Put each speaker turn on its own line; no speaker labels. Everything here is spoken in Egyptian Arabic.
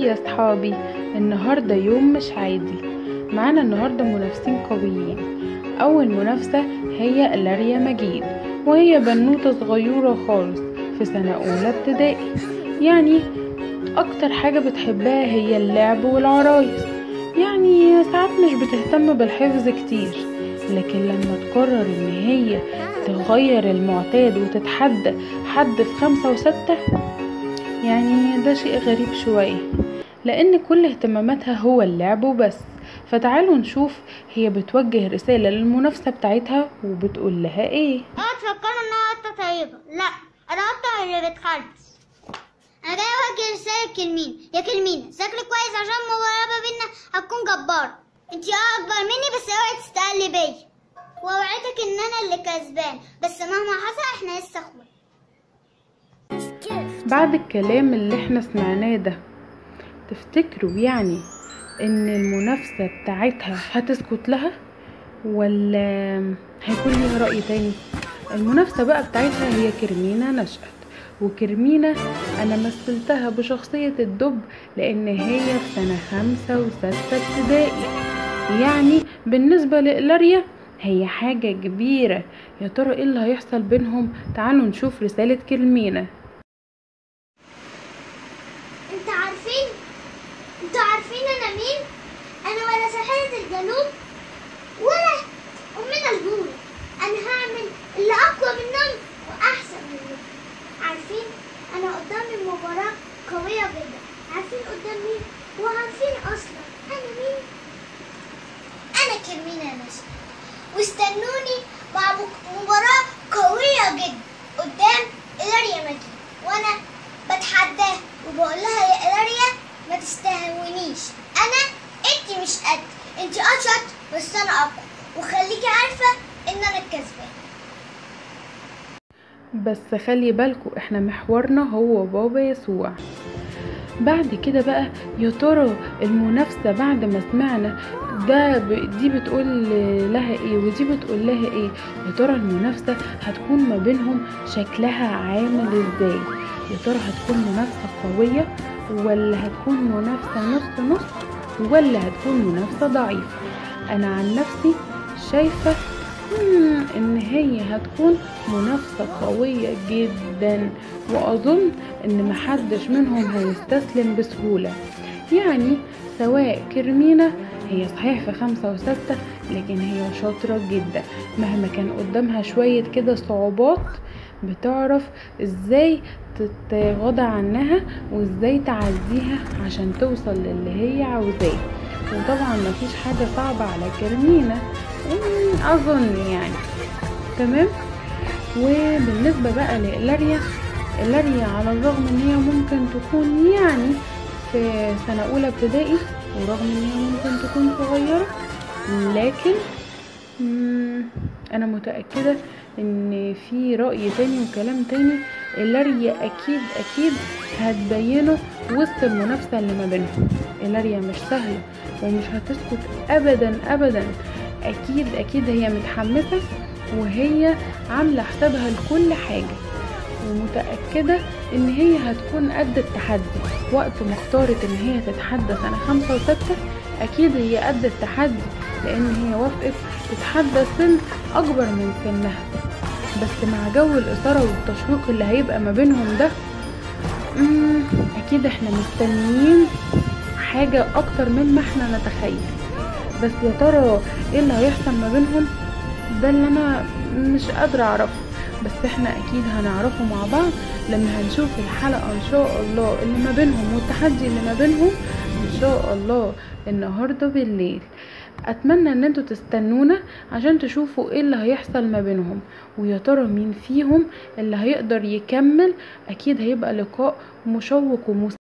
يا صحابي النهاردة يوم مش عادي معانا النهاردة منافسين قويين أول منافسة هي لاريا مجيد وهي بنوتة صغيرة خالص في سنة أولى ابتدائي يعني أكتر حاجة بتحبها هي اللعب والعرايس يعني ساعات مش بتهتم بالحفظ كتير لكن لما تقرر ان هي تغير المعتاد وتتحدى حد في خمسة وستة يعني ده شيء غريب شوية لأن كل اهتماماتها هو اللعب وبس فتعالوا نشوف هي بتوجه رسالة للمنافسة بتاعتها وبتقول لها ايه
اوعى تفكروا انها قطة طيبة لا انا قطة اللي بتخلص انا جاي اوجه رسالة كلمين يا كلمين ذاكري كويس عشان المقاربة بينا هتكون جبارة انتي اه اكبر مني بس اوعي تستقلي بيا واوعدك ان انا اللي كسبان بس مهما حصل احنا لسه اخوات
بعد الكلام اللي احنا سمعناه ده تفتكروا يعني ان المنافسة بتاعتها هتسكت لها ولا هيكون ليها رأي تاني المنافسة بقى بتاعتها هي كرمينة نشأت وكرمينة انا مثلتها بشخصية الدب لان هي في سنة خمسة وستة ابتدائي يعني بالنسبة لإلاريا هي حاجة كبيرة يا ترى ايه اللي هيحصل بينهم تعالوا نشوف رسالة كرمينة
انتوا عارفين انتوا عارفين انا مين انا ولا ساحرة الجنوب ولا امنا الجورة انا هعمل اللي اقوى منهم واحسن منهم عارفين انا قدامي مباراة قوية جدا عارفين قدام مين وعارفين اصلا انا مين انا كرمينة نشا واستنوني مع مباراة قوية جدا قدام إلاريا مجيد وانا بتحداه وبقول لها يا إلاريا ما تستهونيش انا انت مش قد انت اشط بس انا اقوى وخليكي عارفة ان انا الكسبان
بس خلي بالكوا احنا محورنا هو بابا يسوع بعد كده بقى يا ترى المنافسة بعد ما سمعنا ده ب... دي بتقول لها ايه ودي بتقول لها ايه يا ترى المنافسة هتكون ما بينهم شكلها عامل ازاي يا ترى هتكون منافسة قوية ولا هتكون منافسة نص نص ولا هتكون منافسة ضعيفة انا عن نفسي شايفة مم، ان هي هتكون منافسة قوية جدا واظن ان محدش منهم هيستسلم بسهولة يعني سواء كرمينة هي صحيح في خمسة وستة لكن هي شاطرة جدا مهما كان قدامها شوية كده صعوبات بتعرف ازاي تتغاضى عنها وازاي تعديها عشان توصل للي هي عاوزاه وطبعا مفيش حاجة صعبة على كرمينة مم، اظن يعني تمام وبالنسبة بقى لإلاريا إلاريا على الرغم ان هي ممكن تكون يعني في سنة أولى ابتدائي ورغم ان هي ممكن تكون صغيرة لكن مم، أنا متأكدة ان في رأي تاني وكلام تاني إلاريا أكيد أكيد هتبينه وسط المنافسة اللي ما بينهم إلاريا مش سهلة ومش هتسكت أبدا أبدا أكيد أكيد هي متحمسة وهي عاملة حسابها لكل حاجة ومتأكدة ان هي هتكون قد التحدي وقت ما اختارت ان هي تتحدى سنة خمسة وستة اكيد هي قد التحدي لان هي وافقت تتحدى سن اكبر من سنها بس مع جو الاثارة والتشويق اللي هيبقى ما بينهم ده مم، اكيد احنا مستنيين حاجة اكتر مما احنا نتخيل بس يا ترى ايه اللي هيحصل ما بينهم ده اللي انا مش قادرة اعرفه بس احنا اكيد هنعرفه مع بعض لما هنشوف الحلقة ان شاء الله اللي ما بينهم والتحدي اللي ما بينهم ان شاء الله النهاردة بالليل اتمنى ان انتوا تستنونا عشان تشوفوا ايه اللي هيحصل ما بينهم ويا ترى مين فيهم اللي هيقدر يكمل اكيد هيبقى لقاء مشوق ومس